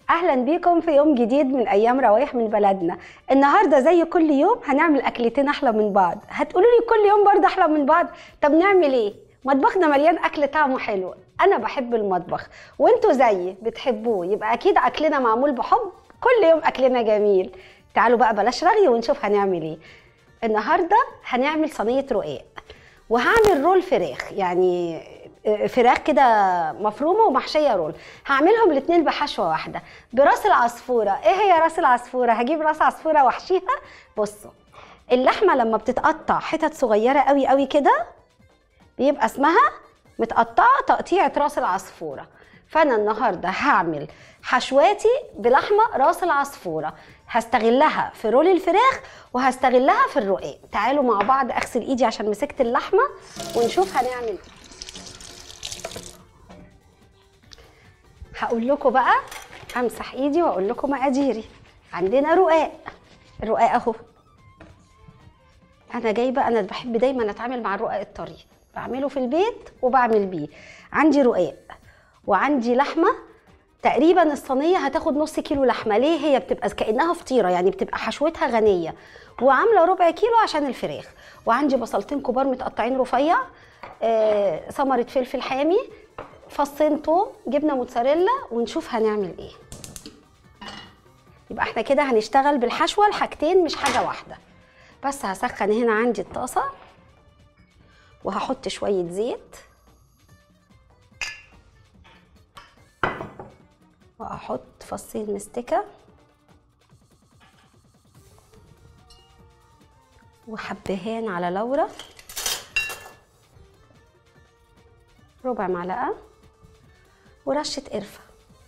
اهلا بيكم في يوم جديد من ايام روايح من بلدنا النهارده زي كل يوم هنعمل اكلتين احلى من بعض هتقولوا لي كل يوم برضه احلى من بعض طب نعمل ايه مطبخنا مليان اكل طعمه حلو انا بحب المطبخ وانتوا زيي بتحبوه يبقى اكيد اكلنا معمول بحب كل يوم اكلنا جميل تعالوا بقى بلاش رغي ونشوف هنعمل ايه النهارده هنعمل صينيه رقاق وهعمل رول فراخ يعني فراخ كده مفرومه ومحشيه رول هعملهم الاثنين بحشوه واحده براس العصفوره ايه هي راس العصفوره هجيب راس عصفوره واحشيها بصوا اللحمه لما بتتقطع حتت صغيره قوي قوي كده بيبقى اسمها متقطعه تقطيعه راس العصفوره فانا النهارده هعمل حشواتي بلحمه راس العصفوره هستغلها في رول الفراخ وهستغلها في الرقاق تعالوا مع بعض اغسل ايدي عشان مسكت اللحمه ونشوف هنعمل ايه هقول لكم بقى امسح ايدي واقول لكم مقاديري عندنا رقاق الرقاق اهو انا جايبه انا بحب دايما اتعامل مع الرقاق الطري بعمله في البيت وبعمل بيه عندي رقاق وعندي لحمه تقريبا الصينيه هتاخد نص كيلو لحمه ليه هي بتبقى كانها فطيره يعني بتبقى حشوتها غنيه وعامله ربع كيلو عشان الفراخ وعندي بصلتين كبار متقطعين رفيع آه، ثمره فلفل حامي فصين توم جبنه موتزاريلا ونشوف هنعمل ايه يبقى احنا كده هنشتغل بالحشوه الحاجتين مش حاجه واحده بس هسخن هنا عندي الطاسه وهحط شويه زيت وهحط فصين مستكه وحبهان على لورا ربع معلقه ورشه قرفه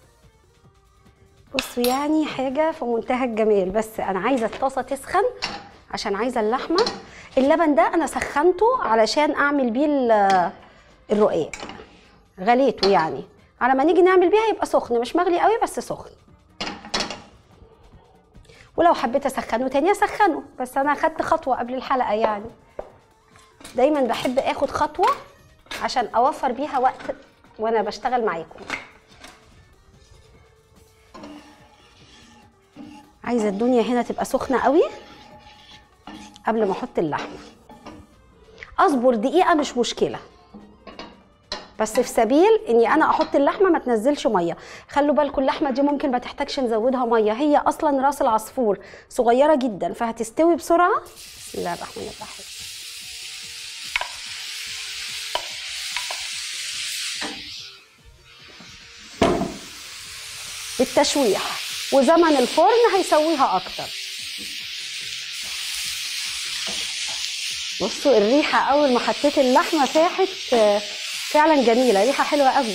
بصوا يعني حاجه في منتهى الجمال بس انا عايزه الطاسه تسخن عشان عايزه اللحمه اللبن ده انا سخنته علشان اعمل بيه ال- الرقاق غليته يعني على ما نيجي نعمل بيها يبقى سخن مش مغلي قوي بس سخن ولو حبيت اسخنه تاني اسخنه بس انا اخدت خطوه قبل الحلقه يعني دايما بحب اخد خطوه عشان اوفر بيها وقت وانا بشتغل معاكم عايزه الدنيا هنا تبقى سخنه قوي قبل ما احط اللحمه اصبر دقيقه مش مشكله بس في سبيل اني انا احط اللحمه ما تنزلش ميه خلوا بالكم اللحمه دي ممكن ما تحتاجش نزودها ميه هي اصلا راس العصفور صغيره جدا فهتستوي بسرعه بسم الله الرحمن الرحيم بالتشويح وزمن الفرن هيسويها اكتر بصوا الريحه اول ما حطيت اللحمه فاحت آه، فعلا جميله ريحه حلوه قوي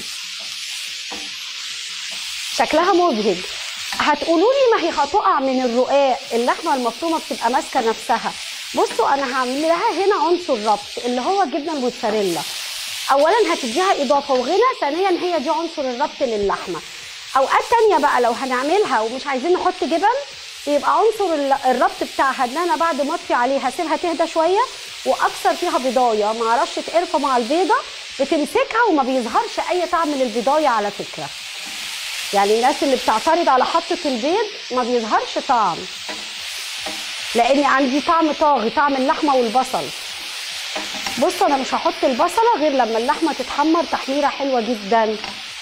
شكلها مبهج هتقولوا لي ما هي هتقع من الرقاق اللحمه المفرومه بتبقى ماسكه نفسها بصوا انا هعمل لها هنا عنصر ربط اللي هو الجبنه الموتزاريلا اولا هتديها اضافه وغنى ثانيا هي دي عنصر الربط للحمه اوقات تانية بقى لو هنعملها ومش عايزين نحط جبن يبقى عنصر ال- الربط بتاعها ان انا بعد ما اطفي عليها اسيبها تهدى شويه واكسر فيها بيضايه مع رشه قرفه مع البيضه بتمسكها وما بيظهرش اي طعم للبيضايه على فكره يعني الناس اللي بتعترض على حطه البيض ما بيظهرش طعم لان عندي طعم طاغي طعم اللحمه والبصل بصوا انا مش هحط البصله غير لما اللحمه تتحمر تحميره حلوه جدا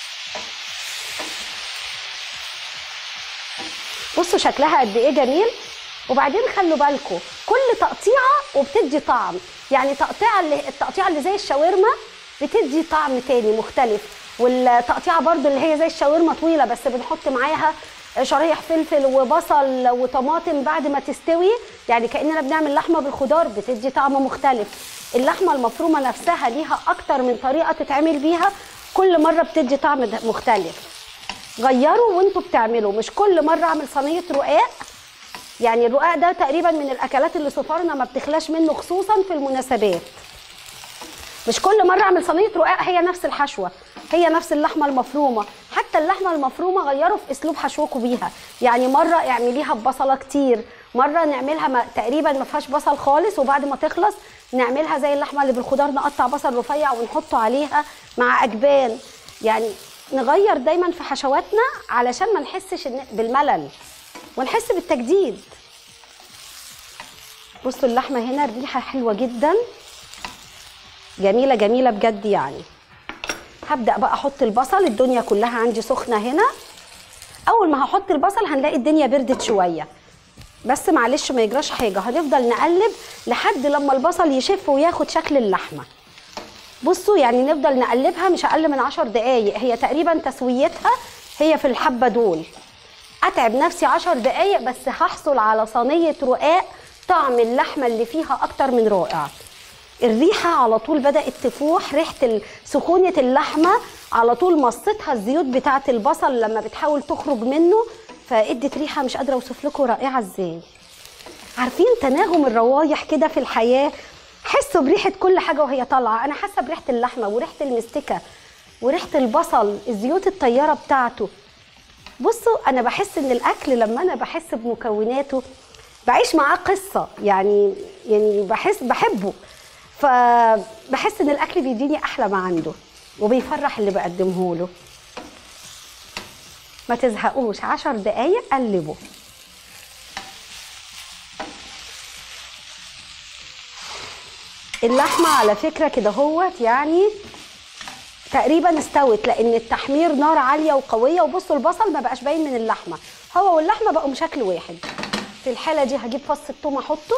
بصوا شكلها قد ايه جميل وبعدين خلوا بالكم كل تقطيعه وبتدي طعم يعني تقطيعه اللي التقطيعه اللي زي الشاورما بتدي طعم تاني مختلف والتقطيعه برضو اللي هي زي الشاورما طويله بس بنحط معاها شرايح فلفل وبصل وطماطم بعد ما تستوي يعني كاننا بنعمل لحمه بالخضار بتدي طعم مختلف اللحمه المفرومه نفسها ليها اكتر من طريقه تتعمل بيها كل مره بتدي طعم ده- مختلف غيروا وانتوا بتعملوا مش كل مره اعمل صينيه رقاق يعني الرقاق ده تقريبا من الاكلات اللي سفارنا ما بتخلاش منه خصوصا في المناسبات مش كل مره اعمل صينيه رقاق هي نفس الحشوه هي نفس اللحمه المفرومه حتى اللحمه المفرومه غيروا في اسلوب حشوكوا بيها يعني مره اعمليها ببصله كتير مره نعملها ما تقريبا ما فيهاش بصل خالص وبعد ما تخلص نعملها زي اللحمه اللي بالخضار نقطع بصل رفيع ونحطه عليها مع اجبان يعني نغير دايما في حشواتنا علشان ما نحسش إن- بالملل ونحس بالتجديد بصوا اللحمه هنا الريحه حلوه جدا جميله جميله بجد يعني هبدا بقى احط البصل الدنيا كلها عندي سخنه هنا اول ما هحط البصل هنلاقي الدنيا بردت شويه بس معلش ما يجراش حاجه هنفضل نقلب لحد لما البصل يشف وياخد شكل اللحمه بصوا يعني نفضل نقلبها مش اقل من عشر دقايق هي تقريبا تسويتها هي في الحبه دول اتعب نفسي عشر دقايق بس هحصل على صينيه رقاق طعم اللحمه اللي فيها اكتر من رائع الريحه على طول بدات تفوح ريحه ال- سخونه اللحمه على طول مصتها الزيوت بتاعه البصل لما بتحاول تخرج منه فادت ريحه مش قادره اوصف لكم رائعه ازاي عارفين تناغم الروايح كده في الحياه حسوا بريحه كل حاجه وهي طالعه انا حاسه بريحه اللحمه وريحه المستكه وريحه البصل الزيوت الطياره بتاعته بصوا انا بحس ان الاكل لما انا بحس بمكوناته بعيش معاه قصه يعني يعني بحس بحبه فبحس ان الاكل بيديني احلى ما عنده وبيفرح اللي بقدمه له ما تزهقوش عشر دقايق قلبوا اللحمه على فكره كده هوت يعني تقريبا استوت لان التحمير نار عاليه وقويه وبصوا البصل ما بقاش باين من اللحمه هو واللحمه بقوا بشكل واحد في الحاله دي هجيب فص الثوم احطه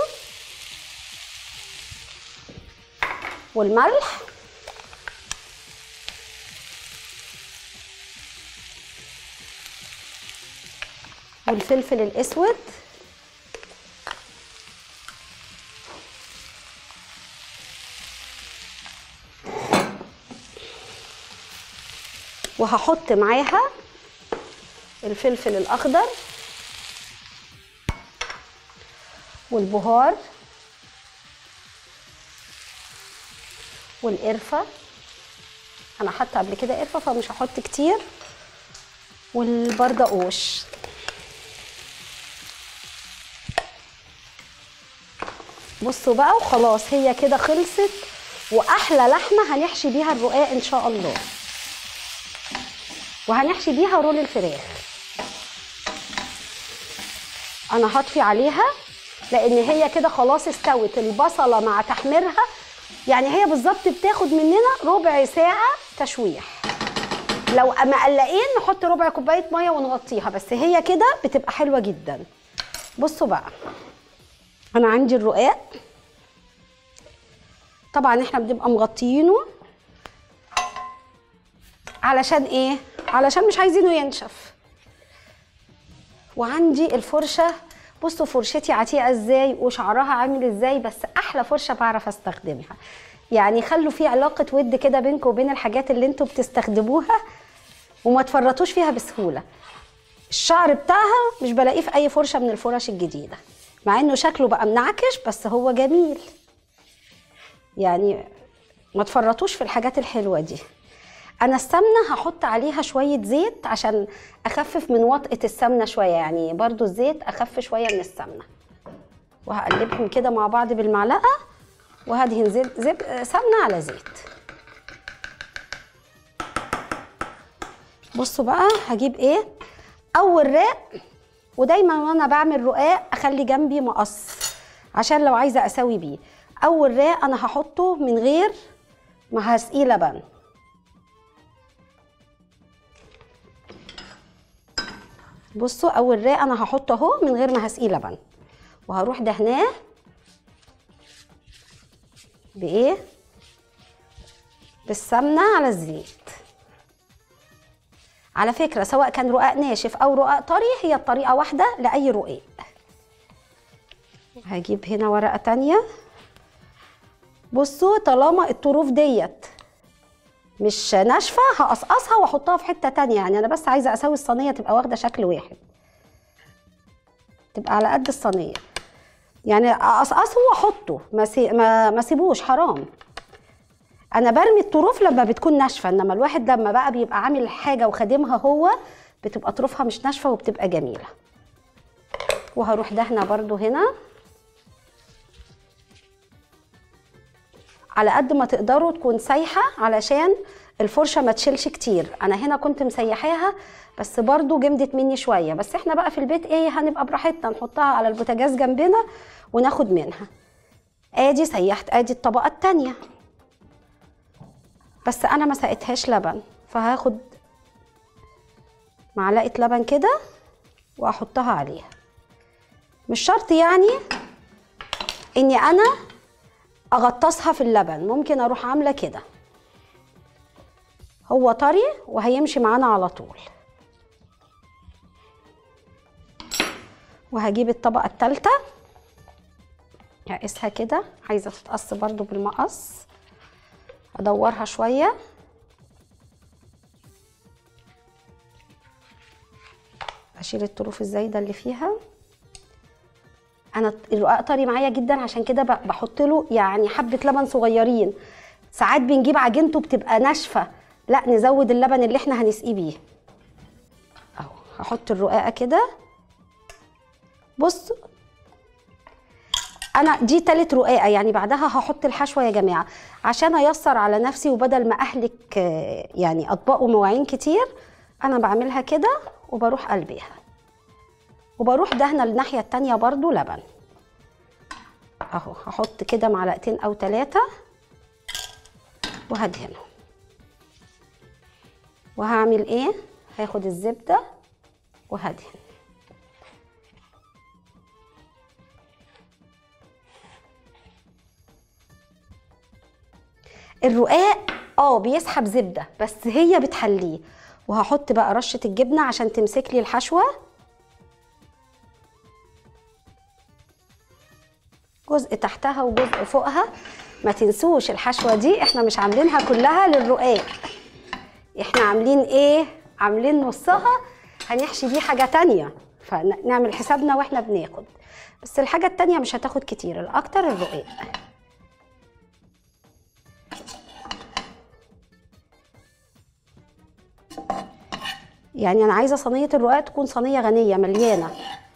والملح والفلفل الاسود وهحط معاها الفلفل الاخضر والبهار والقرفه انا حاطه قبل كده قرفه فمش هحط كتير والبردقوش بصوا بقى وخلاص هي كده خلصت واحلى لحمه هنحشي بيها الرقاق ان شاء الله وهنحشي بيها رول الفراخ انا هطفي عليها لان هي كده خلاص استوت البصله مع تحميرها يعني هي بالظبط بتاخد مننا ربع ساعه تشويح لو مقلقين نحط ربع كوبايه ميه ونغطيها بس هي كده بتبقى حلوه جدا بصوا بقى انا عندي الرقاق طبعا احنا بنبقى مغطيينه علشان ايه علشان مش عايزينه ينشف وعندي الفرشه بصوا فرشتي عتيقه ازاي وشعرها عامل ازاي بس احلى فرشه بعرف استخدمها يعني خلوا في علاقه ود كده بينكم وبين الحاجات اللي انتوا بتستخدموها وما تفرطوش فيها بسهوله الشعر بتاعها مش بلاقيه في اي فرشه من الفرش الجديده مع انه شكله بقى منعكش بس هو جميل يعني ما تفرطوش في الحاجات الحلوه دي انا السمنه هحط عليها شويه زيت عشان اخفف من وطئه السمنه شويه يعني برضو الزيت اخف شويه من السمنه وهقلبهم كده مع بعض بالمعلقه وهدهن زيت زب سمنه على زيت بصوا بقى هجيب ايه اول راق ودايما وانا بعمل رقاق اخلي جنبي مقص عشان لو عايزه اسوي بيه اول راق انا هحطه من غير ما هسقيه لبن بصوا اول راق انا هحطه اهو من غير ما هسقيه لبن وهروح دهناه بايه بالسمنه على الزيت على فكره سواء كان رقاق ناشف او رقاق طري هي الطريقه واحده لاي رقاق هجيب هنا ورقه تانية بصوا طالما الطروف ديت مش ناشفه هقصقصها واحطها في حته تانية يعني انا بس عايزه اسوي الصينيه تبقى واخده شكل واحد تبقى على قد الصينيه يعني اقصقصه واحطه ما سي... ما ما سيبوش حرام انا برمي الطروف لما بتكون ناشفه انما الواحد لما بقى بيبقى عامل حاجه وخادمها هو بتبقى طروفها مش ناشفه وبتبقى جميله وهروح دهنه برضو هنا على قد ما تقدروا تكون سايحه علشان الفرشه ما تشيلش كتير انا هنا كنت مسيحاها بس برضو جمدت مني شويه بس احنا بقى في البيت ايه هنبقى براحتنا نحطها على البوتاجاز جنبنا وناخد منها ادي سيحت ادي الطبقه التانيه بس انا ما سقيتهاش لبن فهاخد معلقه لبن كده واحطها عليها مش شرط يعني اني انا اغطسها في اللبن ممكن اروح عامله كده هو طري وهيمشي معانا على طول وهجيب الطبقه الثالثه هقيسها كده عايزه تتقص برضو بالمقص ادورها شويه اشيل الطروف الزايده اللي فيها انا الرقاق طري معايا جدا عشان كده بحط له يعني حبه لبن صغيرين ساعات بنجيب عجينته بتبقى ناشفه لا نزود اللبن اللي احنا هنسقيه بيه اهو هحط الرقاقه كده بص انا دي تالت رقاقه يعني بعدها هحط الحشوه يا جماعه عشان ايسر على نفسي وبدل ما اهلك يعني اطباق ومواعين كتير انا بعملها كده وبروح قلبيها وبروح دهنه الناحيه التانية برضو لبن اهو هحط كده معلقتين او ثلاثه وهدهنهم وهعمل ايه هاخد الزبده وهدهن الرقاق اه بيسحب زبده بس هي بتحليه وهحط بقى رشه الجبنه عشان تمسك لي الحشوه جزء تحتها وجزء فوقها ما تنسوش الحشوه دي احنا مش عاملينها كلها للرقاق احنا عاملين ايه عاملين نصها هنحشي بيه حاجه تانية فنعمل حسابنا واحنا بناخد بس الحاجه التانية مش هتاخد كتير الاكتر الرقاق يعني انا عايزه صينيه الرقاق تكون صينيه غنيه مليانه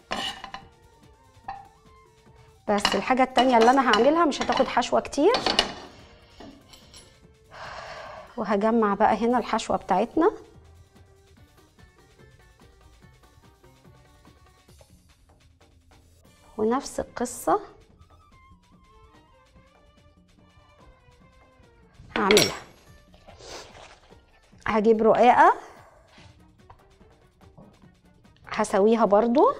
بس الحاجه التانية اللي انا هعملها مش هتاخد حشوه كتير وهجمع بقى هنا الحشوه بتاعتنا ونفس القصه هعملها هجيب رقاقه هسويها برضو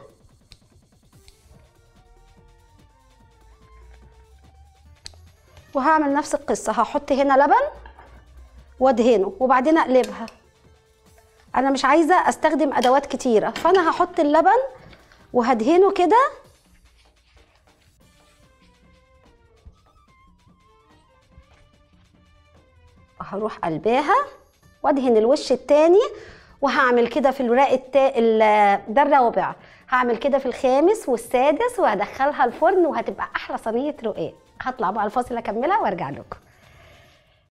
وهعمل نفس القصة هحط هنا لبن وادهنه وبعدين اقلبها انا مش عايزة استخدم ادوات كتيرة فانا هحط اللبن وهدهنه كده هروح قلباها وادهن الوش التاني وهعمل كده في الوراق التا... ده الرابع هعمل كده في الخامس والسادس وهدخلها الفرن وهتبقى احلى صينيه رقاق هطلع بقى الفاصل اكملها وارجع لكم